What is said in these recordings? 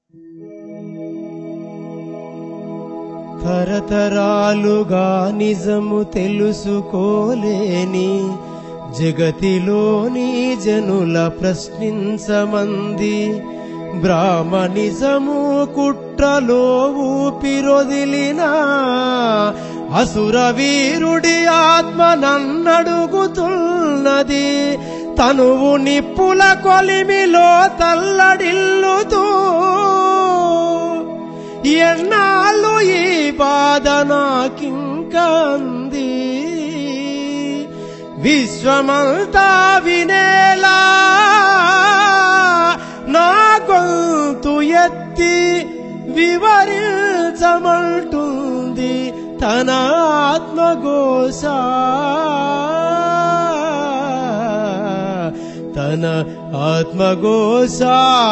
తరతరాలుగా నిజము తెలుసుకోలేని జగతిలోని జనుల ప్రశ్నించమంది బ్రాహ్మణిజము కుట్రలో ఊపిరొదిలిన అసుర వీరుడి ఆత్మ నన్నడుగుతున్నది తనువు నిప్పుల కొలిమిలో తల్లడిల్లుతూ ఎన్నాళ్ళు ఈ బాధ నాకింకా అంది విశ్వమంతా వినేలా నా గొంతు ఎత్తి వివరించమంటుంది తన ఆత్మఘోష తన ఆత్మఘోష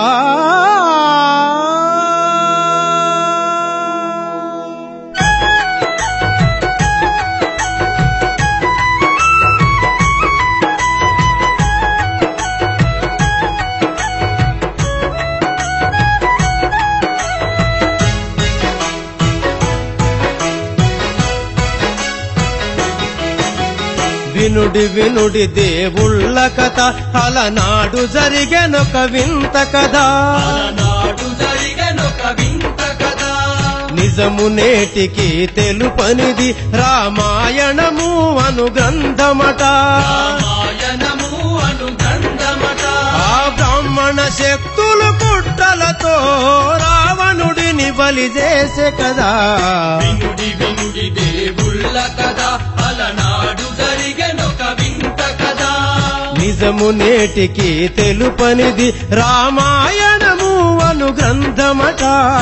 వినుడి వినుడి దేవుళ్ళ కథ అలనాడు జరిగెనొక వింత కథ అలనాడు జరిగనొక వింత కథ నిజము నేటికి తెలుపనిది రామాయణము అను గ్రంథమట రామాయణము అను గ్రంథమట ఆ బ్రాహ్మణ శక్తులు కుట్రలతో రావణుడిని బలి చేసే కదా వినుడి వినుడి దేవుళ్ళ కథ అలనాడు జరిగనొక వింత కథ నిజము నేటికి తెలుపనిది రామాయణము అను గ్రంథమట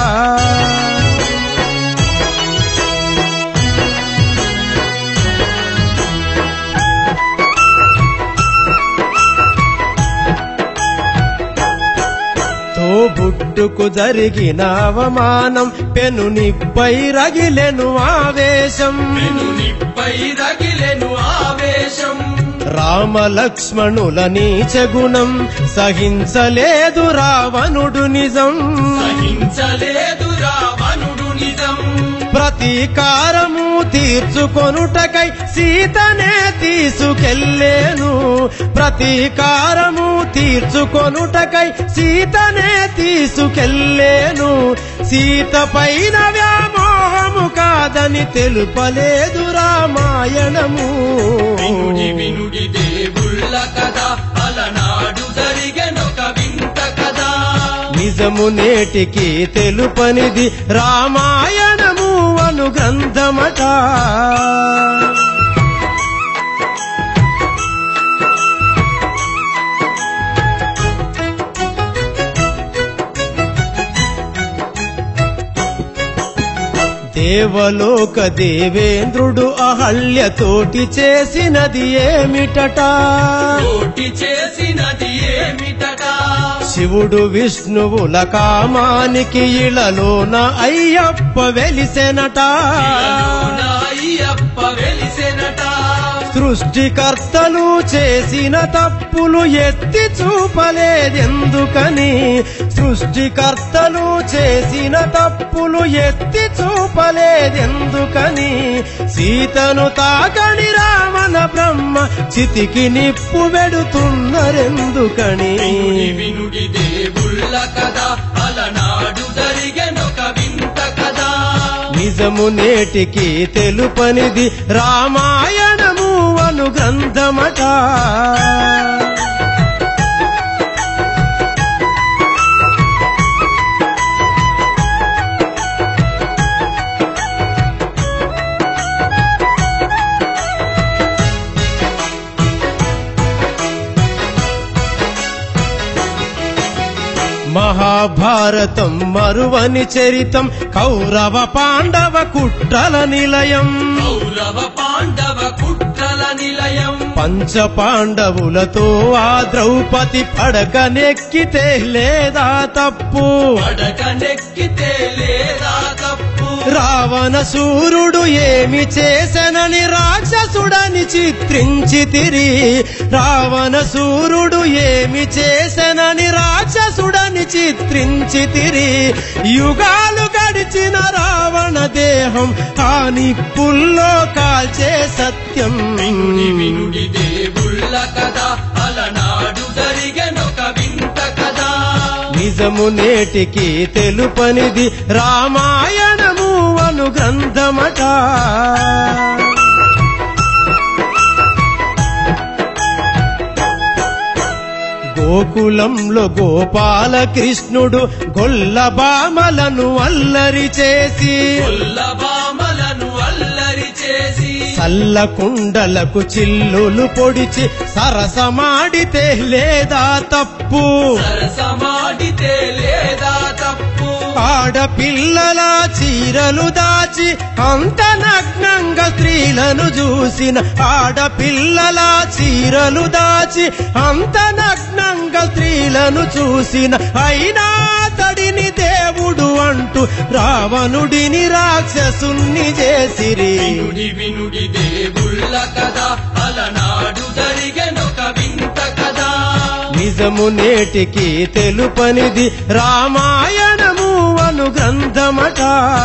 తోబుట్టుకు జరిగిన అవమానం పెనునిపై రగిలెను ఆవేశం వినునిపై రగిలెను ఆవేశం రామ లక్ష్మణుల నీచ గుణం సహించలేదు రావణుడు నిజం సహించలేదు రావణుడు నిజం ప్రతీకారము తీర్చుకొనుటకై సీతనే తీసుకెళ్ళేను ప్రతీకారము తీర్చుకొనుటకై సీతనే తీసుకెళ్ళేను సీత పైన వ్యామోహము కాదని తెలుపలేదు రామాయణము వినుడి వినుడి దేవుళ్ళ కథ అలనాడు జరిగనొక వింత కథ నిజము నేటికి తెలుపనిది రామాయణము అను గ్రంథమట దేవలోక దేవేంద్రుడు అహల్యతోటి చేసినది ఏమిటట కోటి చేసినది ఏమిటట శివుడు విష్ణువుల కామానికి ఇళలోన అయ్యప్ప వెలిసెనట ఇలలోన అయ్యప్ప వెలిసెనట సృష్టికర్తలు చేసిన తప్పులు ఎత్తి చూపలేదెందుకని సృష్టికర్తలు చేసిన తప్పులు ఎత్తి చూపలేదెందుకని సీతను తాకని రావణ బ్రహ్మ చితికి నిప్పు వెడుతున్నరెందుకని వినుడి వినుడి దేవుళ్ళ కథ అలనాడు జరిగనొక వింత కథ నిజము నేటికి తెలుపనిది రామాయణము అను గ్రంథమట మహాభారతం మరువని చరితం కౌరవ పాండవ కుట్రల నిలయం కౌరవ పాండవ కుట్రల నిలయం పంచ పాండవులతో ఆ ద్రౌపది పడకనెక్కితే లేదా తప్పు పడక నెక్కితే లేదా తప్పు రావణ సూర్యుడు ఏమి చేసెనని రాక్షసుడని చిత్రించితిరి రావణ సూర్యుడు ఏమి చేసెనని రాక్షసుడని చిత్రించితిరి యుగాలు గడిచిన రావణ దేహం ఆ నిప్పుల్లో కాల్చే సత్యం వినుడి వినుడి దేవుళ్ళ కదా అలనాడు జరిగెనొక వింత కదా నిజము నేటికి తెలుపనిది రామాయణము అను గ్రంథమట గోకులంలో గోపాలకృష్ణుడు గొల్లబామలను అల్లరి చేసి కొల్లబామలను అల్లరి చేసి చల్ల కుండలకు చిల్లులు పొడిచి సరసమాడితే లేదా తప్పు సరసమాడితే లేదా తప్పు ఆడపిల్లల చీరలు దాచి అంత నగ్నంగా స్త్రీలను చూసిన ఆడపిల్లల చీరలు దాచి అంత నగ్నంగా స్త్రీలను చూసిన అయినా తడిని దేవుడు అంటూ రావణుడిని రాక్షసుణ్ణి చేసిరి వినుడి వినుడి దేవుళ్ళ కదా అలనాడు జరిగెనొక వింత కదా నిజము నేటికి తెలుపనిది రామాయణము అను గ్రంథమట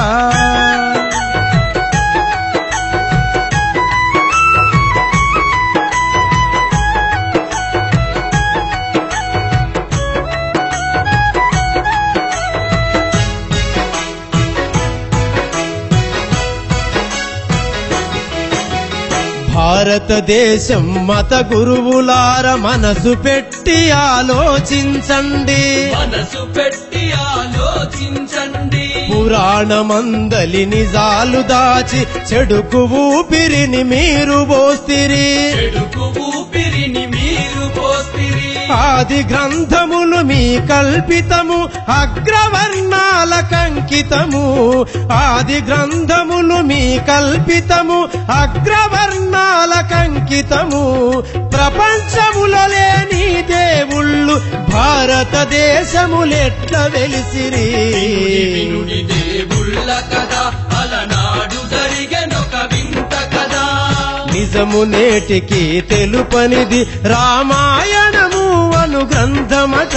భారతదేశం మత గురువులార మనసు పెట్టి ఆలోచించండి మనసు పెట్టి ఆలోచించండి పురాణమందలి నిజాలు దాచి చెడుకు ఊపిరిని మీరు పోస్తిరి చెడుకు ఊపిరిని మీరు పోస్తిరి ఆది గ్రంథములు మీ కల్పితము అగ్రవర్ణాల కంకితము ఆది గ్రంథములు మీ కల్పితము అగ్రవర్ణాల కంకితము ప్రపంచములో లేని దేవుళ్ళు భారతదేశములెట్ల వెలిసిరి వినుడి వినుడి దేవుళ్ళ కదా అలనాడు జరిగెనొక వింత కదా నిజము నేటికి తెలుపనిది రామాయణము అను గ్రంథమట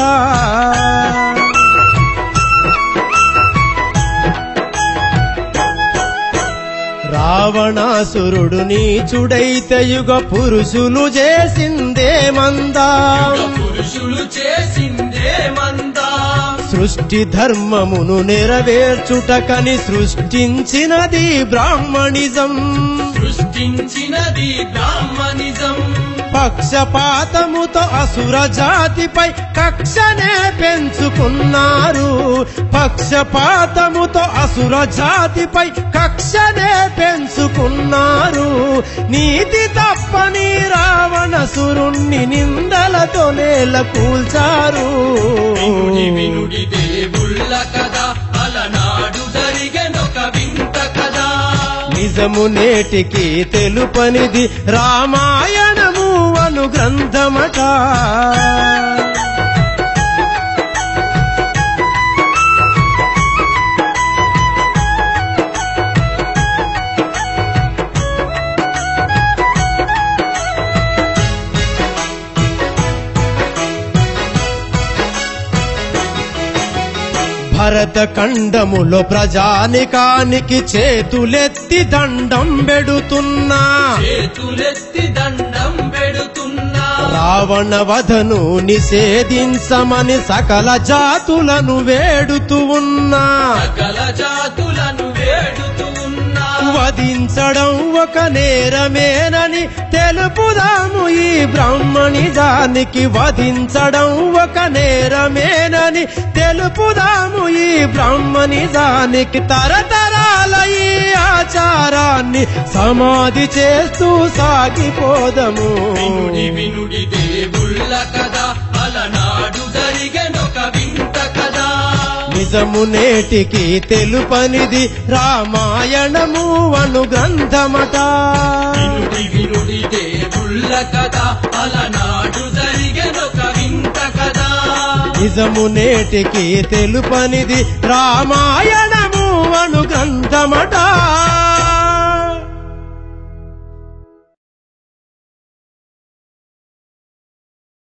రావణాసురుడు నీచుడైతే యుగ పురుషులు చేసిందే మందా యుగ పురుషులు చేసిందే మందా సృష్టి ధర్మమును నెరవేర్చుటకని సృష్టించినది బ్రాహ్మణిజం సృష్టించినది బ్రాహ్మణిజం పక్షపాతముతో అసుర జాతిపై కక్షనే పెంచుకున్నారు పక్షపాతముతో అసుర జాతిపై కక్షనే పెంచుకున్నారు నీతి తప్పని రావణసురుణ్ణి నిందలతో నేల కూల్చారు వినుడి వినుడి దేవుళ్ళ కదా అలనాడు జరిగెనొక వింత కదా నిజము నేటికి తెలుపనిది రామాయణము అను గ్రంథమట భరత ఖండములో ప్రజానికానికి చేతులెత్తి దండం పెడుతున్నా చేతులెత్తి దండం పెడుతున్నా రావణ వధను నిషేధించమని సకల జాతులను వేడుతూ ఉన్నా సకల జాతులను వేడుతూ ఉన్నా వధించడం ఒక నేరమేనని తెలుపుదాము ఈ బ్రాహ్మణిజానికి వధించడం ఒక నేరమేనని తెలుపుదాము ఈ బ్రాహ్మణిజానికి తరతరాల ఈ ఆచారాన్ని సమాధి చేస్తూ సాగిపోదము వినుడి వినుడి దేవుళ్ళ కదా అలనాడు జరిగెనొక వింత కదా నిజము నేటికి తెలుపనిది రామాయణము అను గ్రంథమట వినుడి వినుడి దేవుళ్ళ కదా అలనాడు జరిగెనొక వింత కదా నిజము నేటికి తెలుపనిది రామాయణము అను గ్రంథమట